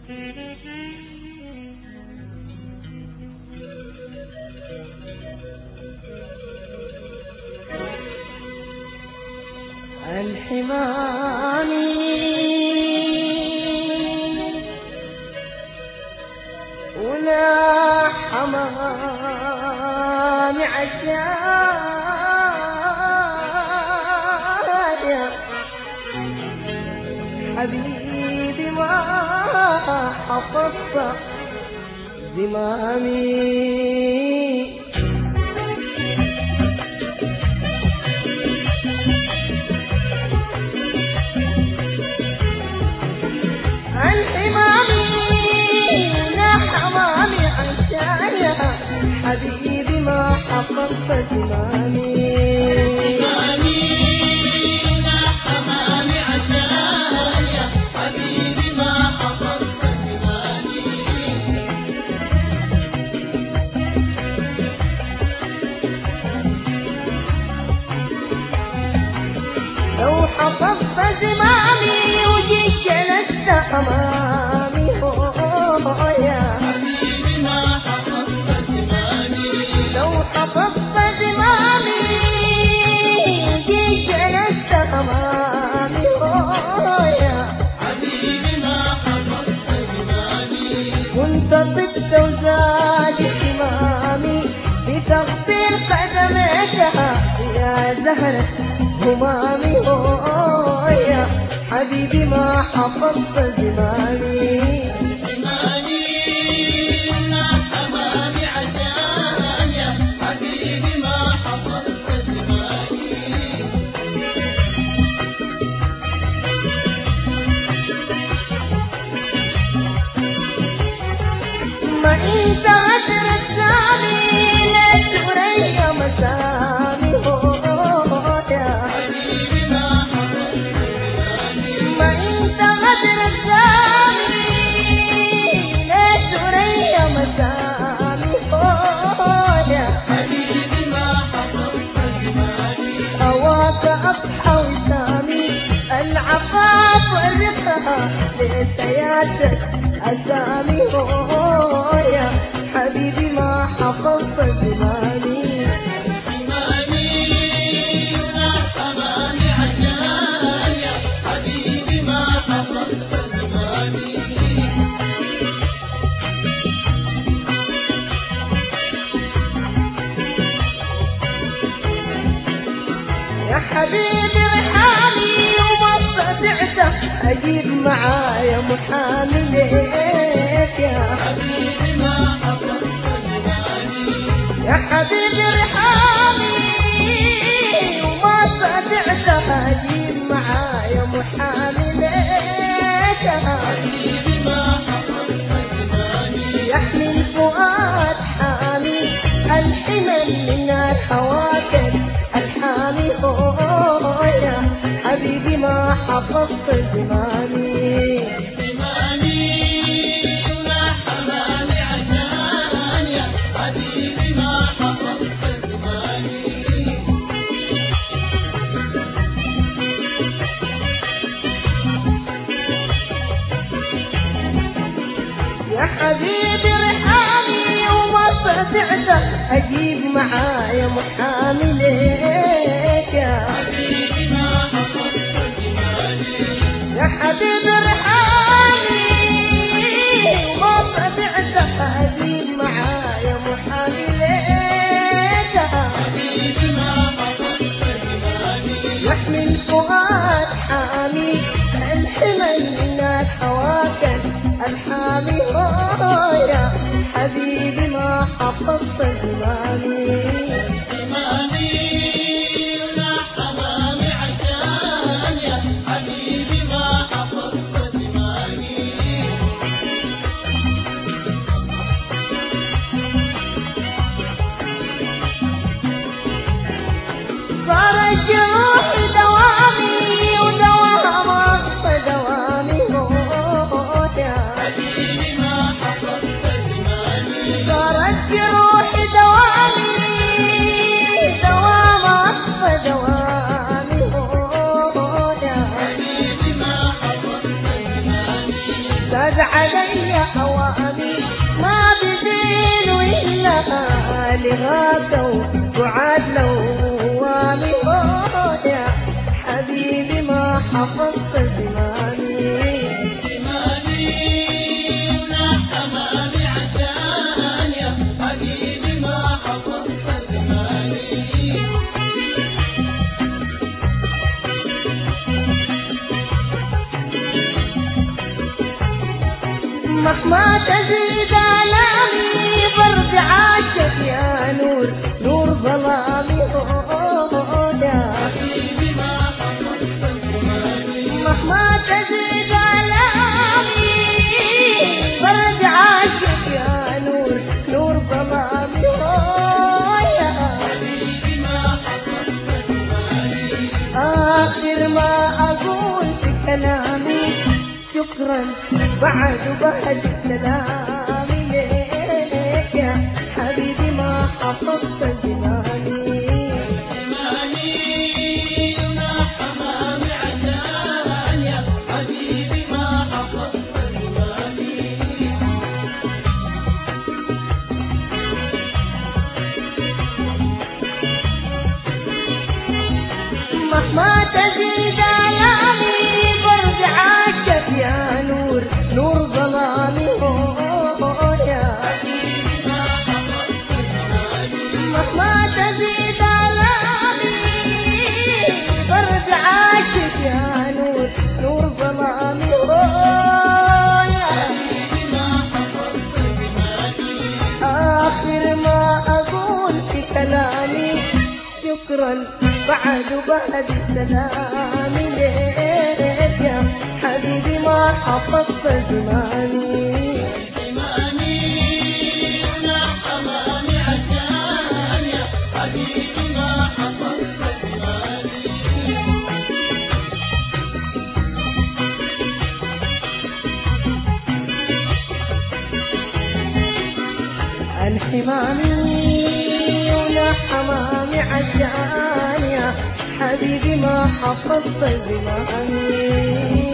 الحمامي ولا حمامي عشايا حبيبي ما حفظت زمامي عن حمامي لا حمامي عشايا حبيبي ما حفظت زمامي لو حفظت زمامي وجيت جلست أمامي هويا لو حفظت زمامي وجيت جلست أمامي هويا كنت طبت وزاد اهتمامي بتغطير قدميتها يا زهرة همامي هويا حبيبي ما حفظت زمامي ما انت غدر السامي لا تريا مسامي هويا ما انت غدر السامي لا تريا مسامي هويا هواك أضحى وسامي العقاب والرقة لسيادتك أسامي هويا حبيبي ما حفظت زماني يا حبيبي رحالي وما استطعت أجيب معايا محامي ليك يا يا حبيبي رحالي وما استطعت أجيب معايا محامي ليك يحمي الفؤاد حامي الحمل من الحواكب الحامي هويا حبيبي ما حفظت زماني يا حبيبي رحامي وما استطعت اجيب معايا محامي ليك يا يا حبيبي رحامي وما استطعت اجيب معايا محامي ليك يحمي الفؤاد حامي الحمل من الحواكب الحامي هويا حبيبي ما حفظت زماني بغاك وعاد لو وامي يا حبيبي ما حفظت زماني إيماني ونحى أمامي عشان يا حبيبي ما حفظت زماني مهما تزيد آلامي برد عاشق يا نور نور ظلامي هدى حبيبي ما حفظت زماني مهما تزيد آلامي برد عاشق يا نور نور ظلامي هدى حبيبي ما حفظت زماني آخر ما أقول في كلامي شكرا بعد بعد سلامي ليك يا حبيبي ما حفظت زماني إيماني ونحى أمامي عشان يا حبيبي ما حفظت زماني مهما تزيد آلامي برد عاشق يا نور نور ظلامي هويا مهما تزيد آلامي برد عاشق يا نور نور ظلامي هويا آخر ما أقول في كلامي شكرا بعد بعد سلامي ليك يا حبيبي ما حفظت زماني إيماني ونحى أمامي عشان يا حبيبي ما حفظت زماني الحمامي ونحمامي عشان يا حبيبي ما حفظت زماني